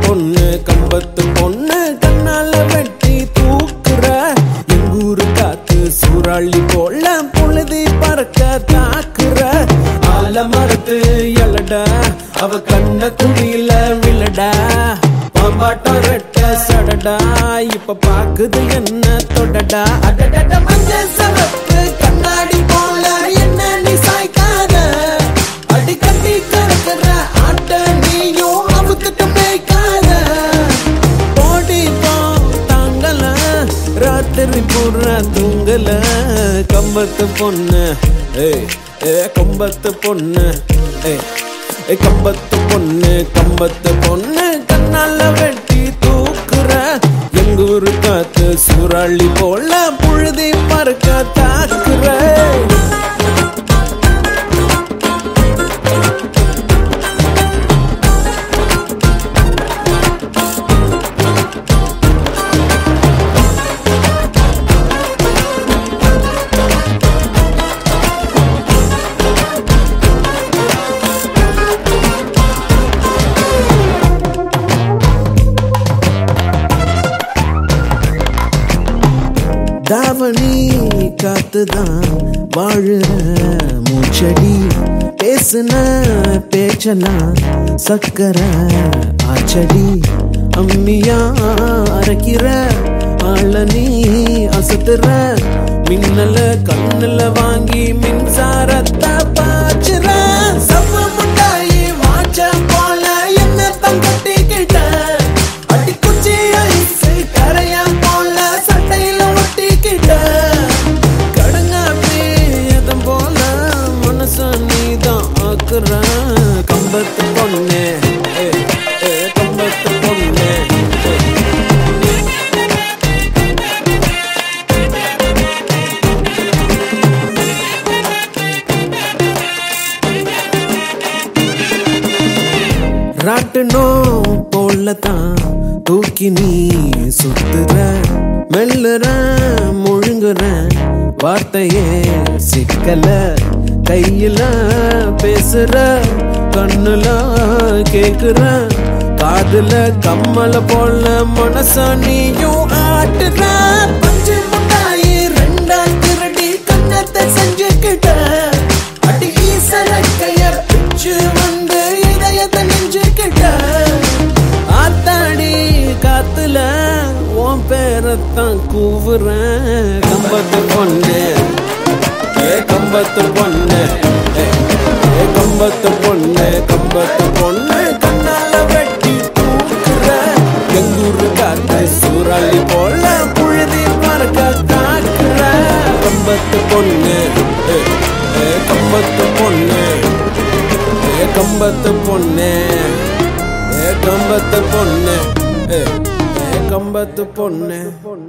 பொண்ணு கம்பத்து பொண்ணு கண்ணால வெட்டி தூக்குற எங்கூரு காத்து சூறாளி போல பொழுதி பறக்க தாக்குற ஆல மரத்து எலடா அவ கண்ண குழியில விழடா பாம்பாட்டம் ரெட்ட சடடா இப்ப பாக்குது என்ன தொடடா அடடட மஞ்ச சவப்பு கண்ணாடி போல என்ன நீ சாய்க்காத அடி கட்டி கறக்குற ஆட்ட நீயும் அவுத்துட்டு மேய்க்காத ஓடி போ தாங்கல ராத்திரி பூரா தூங்கல கம்பத்து பொண்ணு ஏய் ஏ கம்பத்து பொண்ணு ஏய் ஏ கம்பத்து பொண்ணு கம்பத்து பொண்ணு கண்ணால வெட்டி தூக்குற எங்க ஊரு காத்து சூறாளி போல புழுதி பறக்க தாக்குற தாவணி காத்துதான் வாழுற மூச்சடி பேசுன பேச்செல்லாம் சக்கர ஆச்சடி அம்மியா அரைக்கிற ஆள நீ அசத்துற மின்னல கண்ணுல வாங்கி மின்சாரத்தை பாய்ச்சுற சவ்வ முட்டாயி வாச்ச போல என்ன தங்கட்டிக்கிட்ட அடி குச்சி ஐஸ் கரையா போல சட்டையில ஒட்டிக்கிட்ட கடங்காப்பி எதம் போல மனச நீதான் ஆக்குற கம்பத்து பொண்ணு ஏ, ஏ, கம்பத்து பொண்ணு ஏ. ராட்டனோ போலதான் தூக்கி நீ சுத்துற மெல்லுற முழுங்குற வார்த்தையே சிக்கல கையில பேசுற கண்ணுல கேக்குற காதுல கம்மல போல மனச நீயும் ஆட்டுற பஞ்சு முட்டாயி ரெண்டா திருடி கண்ணத்தை செஞ்சுக்கிட்ட அடி ஈசரக்கைய பிச்சு வந்து இதயத்தை நெஞ்சுக்கிட்ட ஆத்தாடி காத்துல உன் பேரத்தான் கூவுறேன் கம்பத்து பொண்ணு ஏ கம்பத்து பொண்ணு ஏ, ஏ கம்பத்து பொண்ணு கம்பத்து பொண்ணு கண்ணால வெட்டி தூக்குற எங்கூரு காத்து சூறாளி போல புழுதி மறக்க தாக்குற கம்பத்து பொண்ணு ஏ, ஏ கம்பத்து பொண்ணு ஏ கம்பத்து பொண்ணு ஏ கம்பத்து பொண்ணு ஏ, ஏ கம்பத்து பொண்ணு